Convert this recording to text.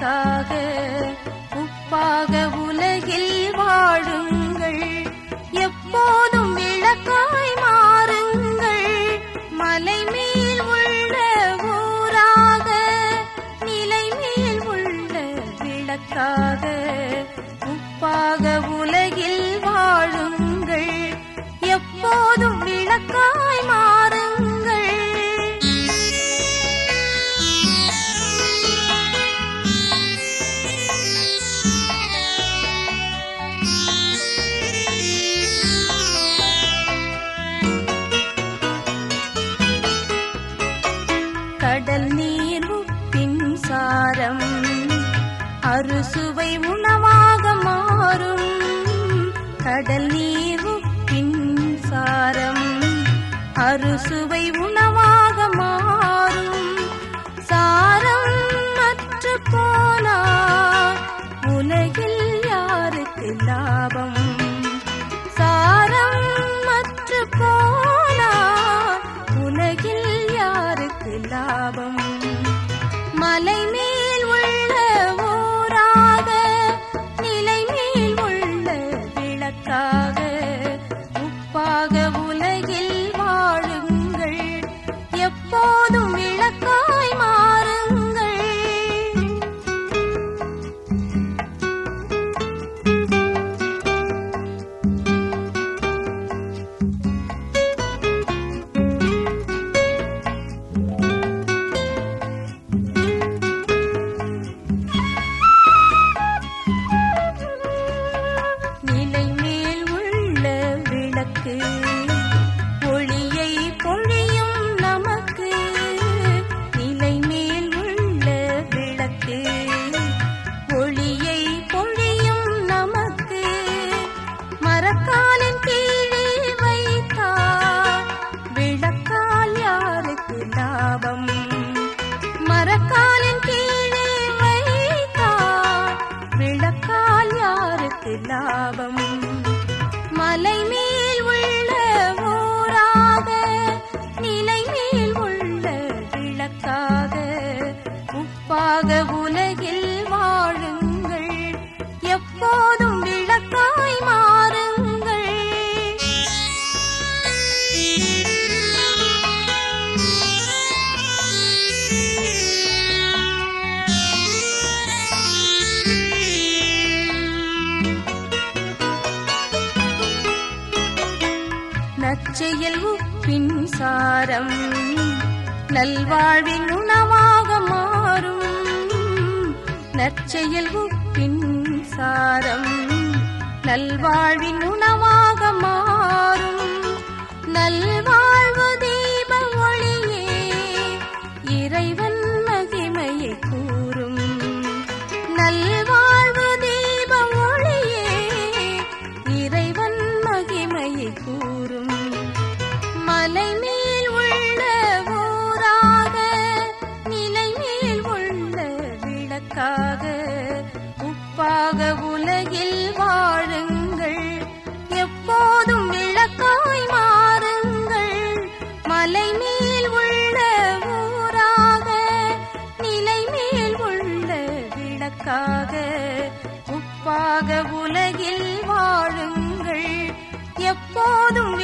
விளக்காக உப்பாக உலகில் வாழுங்கள் எப்போதும் விளக்காய் மாறுங்கள் மலை மேல் உள்ள ஊராக நிலை மேல் உள்ள விளக்காக உப்பாக உலகில் வாழுங்கள் எப்போதும் விளக்காய் மாறுங்கள் கடல் நீர் உப்பின் சாரம் அறுசுவை உணவாக மாறும் கடல் நீர் உப்பின் சாரம் அறுசுவை உணவாக மாறும் சாரம் மற்று போனா உலகில் யாருக்கு லாபம் சாரம் மற்று போனா உலகில் யாருக்கு லாபம் மலை மேல் உள்ள ஊராக நிலை மேல் உள்ள விளக்காக உப்பாக உலகில் வாழுங்கள் எப்போதும் விளக்காய் மாறுங்கள் நிலை மேல் உள்ள விளக்கு ஒளியை பொழியும் நமக்கு நிலை மேல் உள்ள விளக்கு ஒளியை பொழியும் நமக்கு மரக்காலின் கீழே வைத்தார் விளக்கால் யாருக்கு லாபம் மரக்காலின் கீழே வைத்தார் விளக்கால் யாருக்கு லாபம் மலை மேல் உள்ள ஊராக நிலை மேல் உள்ள விளக்காக உப்பாக உலகில் வாழுங்கள் எப்போதும் விளக்காய் மாறுங்கள் நச்சையில் உப்பின் சாரம் நல்வாழ்வின் உணவாக மாறும் நற்செயல் உப்பின் சாரம் நல்வாழ்வின் உணவாக மாறும் நல்வாழ்வு தீப ஒளியே இறைவன் மகிமையை கூறும் நல்வாழ்வு தீப ஒளியே இறைவன் மகிமையை கூறும் மலை மேல் உள்ள ஊராக நிலை மேல் உள்ள விளக்காக உப்பாக உலகில் வாழுங்கள் எப்போதும் விளக்காய் மாறுங்கள் மலை மேல் உள்ள ஊராக நிலை மேல் உள்ள விளக்காக உப்பாக உலகில் வாழுங்கள் எப்போதும்